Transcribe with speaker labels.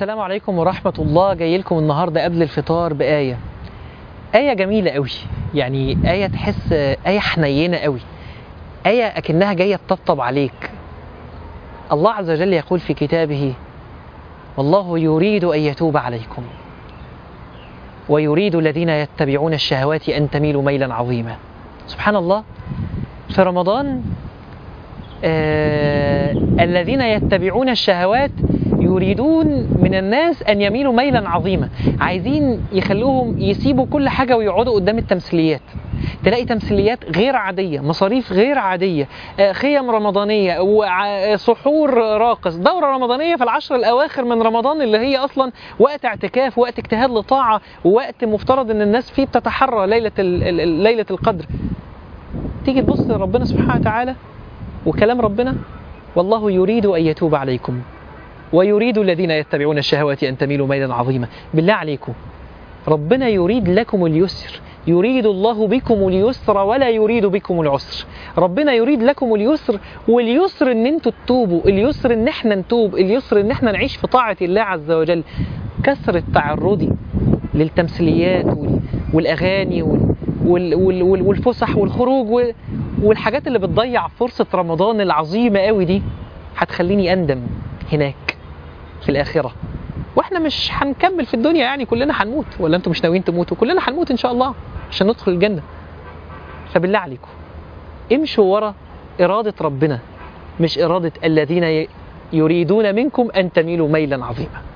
Speaker 1: السلام عليكم ورحمة الله جاي لكم النهاردة قبل الفطار بآية آية جميلة قوي يعني آية تحس آية حنينة قوي آية أكنها جاية تطبطب عليك الله عز وجل يقول في كتابه والله يريد أن يتوب عليكم ويريد الذين يتبعون الشهوات أن تميلوا ميلا عظيما سبحان الله في رمضان آه الذين يتبعون الشهوات يريدون من الناس أن يميلوا ميلا عظيما عايزين يخلوهم يسيبوا كل حاجة ويقعدوا قدام التمثيليات تلاقي تمثيليات غير عادية مصاريف غير عادية آه، خيم رمضانية وع- سحور راقص دورة رمضانية في العشر الأواخر من رمضان اللي هي أصلا وقت اعتكاف وقت اجتهاد لطاعة ووقت مفترض أن الناس فيه بتتحرى ليلة ال- ال- ال- ليلة القدر تيجي تبص لربنا سبحانه وتعالى وكلام ربنا والله يريد أن يتوب عليكم ويريد الذين يتبعون الشهوات أن تميلوا ميلا عظيما بالله عليكم ربنا يريد لكم اليسر يريد الله بكم اليسر ولا يريد بكم العسر ربنا يريد لكم اليسر واليسر ان انتوا تتوبوا اليسر ان احنا نتوب اليسر ان احنا نعيش في طاعة الله عز وجل كثرة تعرضي للتمثيليات وال- والاغاني وال- وال- وال- وال- والفسح والخروج وال- والحاجات اللي بتضيع فرصة رمضان العظيمة قوي دي هتخليني اندم هناك في الآخرة واحنا مش هنكمل في الدنيا يعني كلنا هنموت ولا انتم مش ناويين تموتوا كلنا هنموت ان شاء الله عشان ندخل الجنة فبالله عليكم امشوا ورا إرادة ربنا مش إرادة الذين ي- يريدون منكم أن تميلوا ميلا عظيما